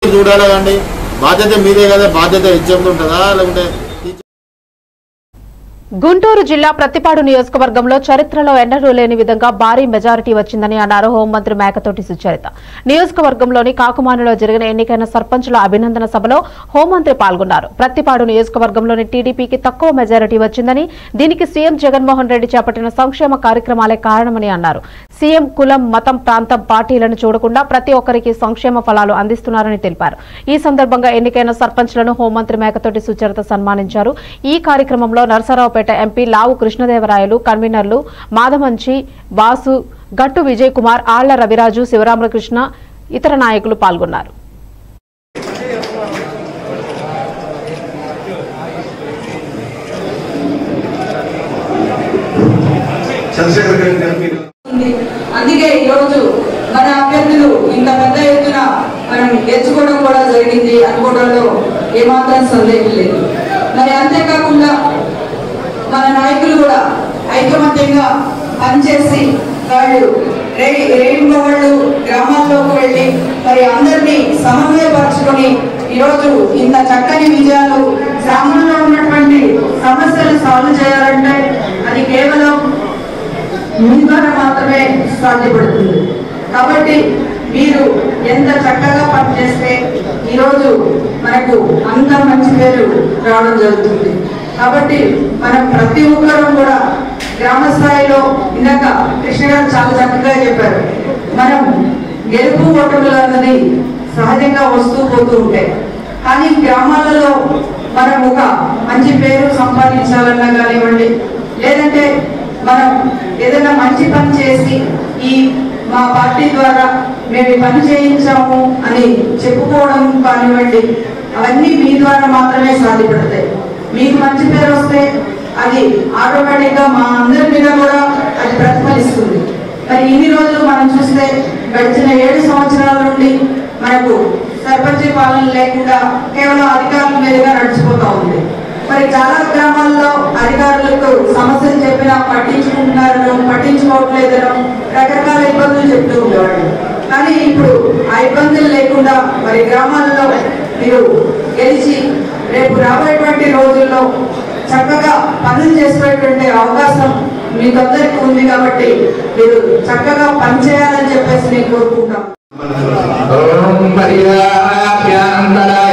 చూడాలి కండి బాధ్యత మీదే కదా బాధ్యత హెచ్ఎంది ఉంటుందా లేకుంటే గుంటూరు జిల్లా ప్రతిపాడు నియోజకవర్గంలో చరిత్రలో ఎన్నడూ లేని విధంగా భారీ మెజారిటీ వచ్చిందని అన్నారు హోంమంత్రి మేకతోటి సుచరిత నియోజకవర్గంలోని కాకుమానిలో జరిగిన ఎన్నికైన సర్పంచుల అభినందన సభలో హోంమంత్రి పాల్గొన్నారు ప్రతిపాడు నియోజకవర్గంలోని టీడీపీకి తక్కువ మెజారిటీ వచ్చిందని దీనికి సీఎం జగన్మోహన్ రెడ్డి చేపట్టిన సంక్షేమ కార్యక్రమాలే కారణమని అన్నారు సీఎం కులం మతం ప్రాంతం పార్టీలను చూడకుండా ప్రతి ఒక్కరికి సంక్షేమ ఫలాలు అందిస్తున్నారని తెలిపారు ఈ సందర్భంగా ఎన్నికైన సర్పంచ్లను హోంమంత్రి మేకతోటి సుచరిత సన్మానించారు ఈ కార్యక్రమంలో నరసరావుపేట ఎంపీ లావు కృష్ణదేవరాయలు కన్వీనర్లు మాధమంచి వాసు గట్టు విజయ్ కుమార్ ఆళ్ల రవిరాజు శివరామకృష్ణ ఇతర నాయకులు పాల్గొన్నారు చంద్రశేఖర్ గారి గారు మీరు ఉంది. అందుకే ఈరోజు మన అభ్యర్థులు ఇంత పెద్ద ఎత్తున మనం గెలుచుకోవడం కూడా జరిగింది అనుకోవడంలో ఏమాత్రం సందేహం లేదు మరి అంతేకాకుండా మన నాయకులు కూడా ఐకమత్యంగా పనిచేసి వాళ్ళు రే- రెయిన్బో వాళ్ళు గ్రామాల్లోకి వెళ్ళి మరి అందరినీ సమన్వయపరచుకొని ఈరోజు ఇంత చక్కని విజయాలు గ్రామంలో ఉన్నటువంటి సమస్యలు సాల్వ్ చేయాలంటే అది కేవలం మీ ద్వారా మాత్రమే సాధ్యపడుతుంది కాబట్టి మీరు ఎంత చక్కగా పనిచేస్తే ఈరోజు మనకు అంత మంచి పేరు రావడం జరుగుతుంది కాబట్టి మనం ప్రతి ఒక్కరూ కూడా గ్రామ స్థాయిలో ఇందాక కృష్ణ గారు చాలా చక్కగా చెప్పారు మనం గెలుపు ఓటములు అన్నది సహజంగా వస్తూ పోతూ ఉంటాయి కానీ గ్రామాలలో మనం ఒక మంచి పేరు సంపాదించాలన్నా కానివ్వండి లేదంటే మనం ఏదైనా మంచి పని చేసి ఈ మా పార్టీ ద్వారా మేము ఈ పని చేయించాము అని చెప్పుకోవడం కానివ్వండి అవన్నీ మీ ద్వారా మాత్రమే సాధ్యపడతాయి మీకు మంచి పేరు వస్తే అది ఆటోమేటిక్గా మా అందరి మీద కూడా అది ప్రతిఫలిస్తుంది మరి ఇన్ని రోజులు మనం చూస్తే గడిచిన ఏడు సంవత్సరాల నుండి మనకు సర్పంచ్ పాలన లేకుండా కేవలం అధికారుల మీదుగా నడిచిపోతా ఉంది మరి చాలా గ్రామాల్లో అధికారులకు సమస్యలు చెప్పినా పట్టించుకుంటున్నారనో పట్టించుకోవట్లేదనో రకరకాల ఇబ్బందులు చెప్తూ ఉండేవాళ్ళు కానీ ఇప్పుడు ఆ ఇబ్బందులు లేకుండా మరి గ్రామాల్లో మీరు గెలిచి రేపు రాబోయేటువంటి రోజుల్లో చక్కగా పనులు చేసేటువంటి అవకాశం మీకందరికీ ఉంది కాబట్టి మీరు చక్కగా పనిచేయాలని చెప్పేసి నేను కోరుకుంటాను ఓం పర్యాప్యాంతరా